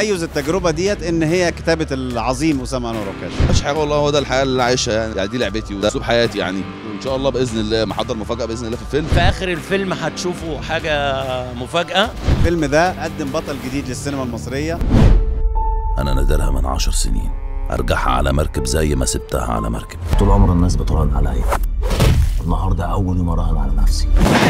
تميز التجربه ديت ان هي كتابه العظيم اسامه انور عكاشه مش حاجه والله هو ده الحياه اللي انا عايشها يعني, يعني دي لعبتي وده اسلوب حياتي يعني وان شاء الله باذن الله محضر مفاجاه باذن الله في الفيلم في اخر الفيلم هتشوفوا حاجه مفاجاه الفيلم ده قدم بطل جديد للسينما المصريه أنا نادرها من عشر سنين أرجعها على مركب زي ما سبتها على مركب طول عمر الناس بتراهن عليا النهارده اول يوم اراهن على نفسي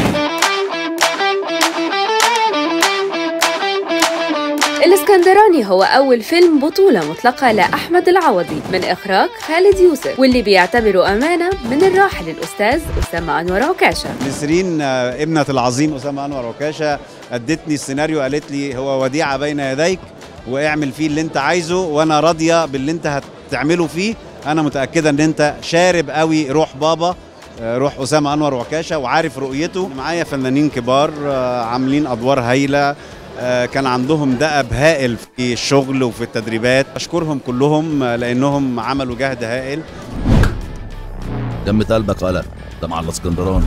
الاسكندراني هو أول فيلم بطولة مطلقة لأحمد العوضي من إخراج خالد يوسف واللي بيعتبره أمانة من الراحل الأستاذ أسامة أنور عكاشة نسرين آه، ابنه العظيم اسامه انور عكاشه ادتني السيناريو قالت لي هو وديعه بين يديك واعمل فيه اللي انت عايزه وانا راضيه باللي انت هتعمله فيه انا متاكده ان انت شارب قوي روح بابا آه، روح اسامه انور عكاشه وعارف رؤيته معايا فنانين كبار آه، عاملين ادوار هايله آه، كان عندهم دأب هائل في الشغل وفي التدريبات اشكرهم كلهم آه، لانهم عملوا جهد هائل جنب قلبك قلق ده مع الاسكندراني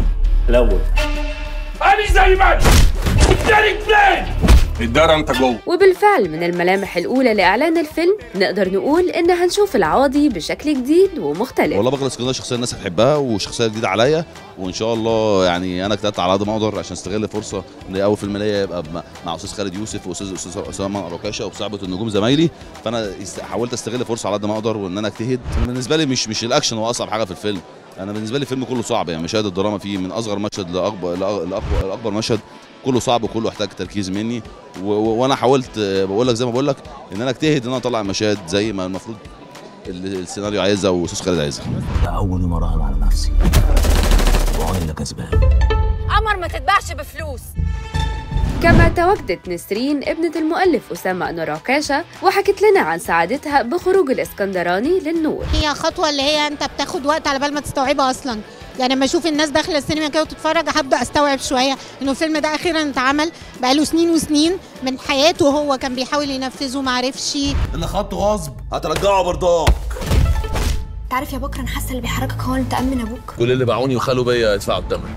الدار انت جوه وبالفعل من الملامح الأولى لإعلان الفيلم نقدر نقول إن هنشوف العوضي بشكل جديد ومختلف والله بغل الاسكندريه شخصيه الناس هتحبها وشخصيه جديده عليا وان شاء الله يعني انا اجتهدت على قد ما اقدر عشان استغل الفرصه ان اول فيلم ليا يبقى مع- مع استاذ خالد يوسف واستاذ استاذ اسامه ركاشه وصاحبه النجوم زمايلي فانا است- حاولت استغل الفرصه على قد ما اقدر وان انا اجتهد بالنسبه لي مش مش الاكشن هو اصعب حاجه في الفيلم انا بالنسبه لي الفيلم كله صعب يعني مشاهد الدراما فيه من اصغر مشهد لاكبر لأ- لاكبر لاكبر مشهد كله صعب وكله يحتاج تركيز مني و- و- وانا حاولت آه، بقول لك زي ما بقول لك ان انا اجتهد ان انا اطلع المشاهد زي ما المفروض ال- السيناريو عايزها واستاذ خالد عايزها ده اول يوم اراهن على نفسي وانا اللي كسبان قمر ما تتباعش بفلوس كما تواجدت نسرين ابنة المؤلف أسامة أنور عكاشة وحكت لنا عن سعادتها بخروج الإسكندراني للنور هي خطوه اللي هي انت بتاخد وقت على بال ما تستوعبها اصلا يعني لما اشوف الناس داخله السينما كده وتتفرج هبدا استوعب شويه انه الفيلم ده اخيرا اتعمل بقاله سنين وسنين من حياته هو كان بيحاول ينفذه ما عرفش اللي خدته غصب هترجعه برضاك تعرف يا بكر انا حاسه اللي بيحركك هو اللي تامن ابوك كل اللي باعوني وخلوا بيا يدفعوا الثمن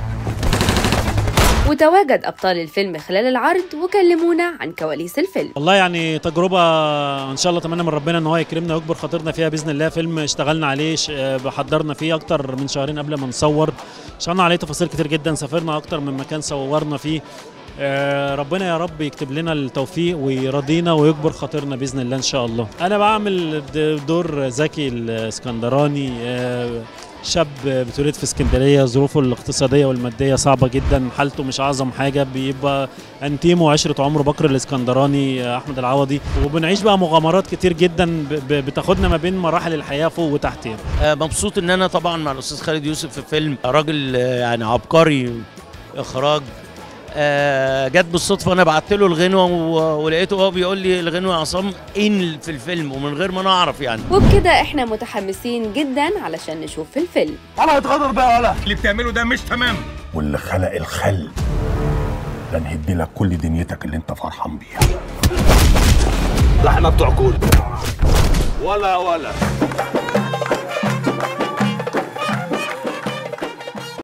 وتواجد أبطال الفيلم خلال العرض وكلمونا عن كواليس الفيلم والله يعني تجربة ان شاء الله اتمنى من ربنا ان هو يكرمنا ويكبر خاطرنا فيها باذن الله فيلم اشتغلنا عليه ش- آه، حضرنا فيه اكتر من شهرين قبل ما نصور اشتغلنا عليه تفاصيل كتير جدا سافرنا اكتر من مكان صورنا فيه آه، ربنا يا رب يكتب لنا التوفيق ويرضينا ويكبر خاطرنا باذن الله ان شاء الله انا بعمل د- دور زكي الاسكندراني آه، شاب بتولد في اسكندريه ظروفه الاقتصاديه والماديه صعبه جدا حالته مش اعظم حاجه بيبقى انتيم وعشره عمر بكر الاسكندراني آه، احمد العوضي وبنعيش بقى مغامرات كتير جدا ب- ب- بتاخدنا ما بين مراحل الحياه فوق وتحت يعني آه، مبسوط ان انا طبعا مع الاستاذ خالد يوسف في فيلم راجل آه، يعني عبقري اخراج آه، جت بالصدفه انا بعت له الغنوه و- ولقيته هو بيقول لي الغنوه يا عصام ان في الفيلم ومن غير ما انا اعرف يعني وبكده احنا متحمسين جدا علشان نشوف الفيلم اللي بتعمله ده مش تمام واللي خلق الخل ده نهدي لك كل دنيتك اللي انت فرحان بيها ده احنا بتوع كل ولا ولا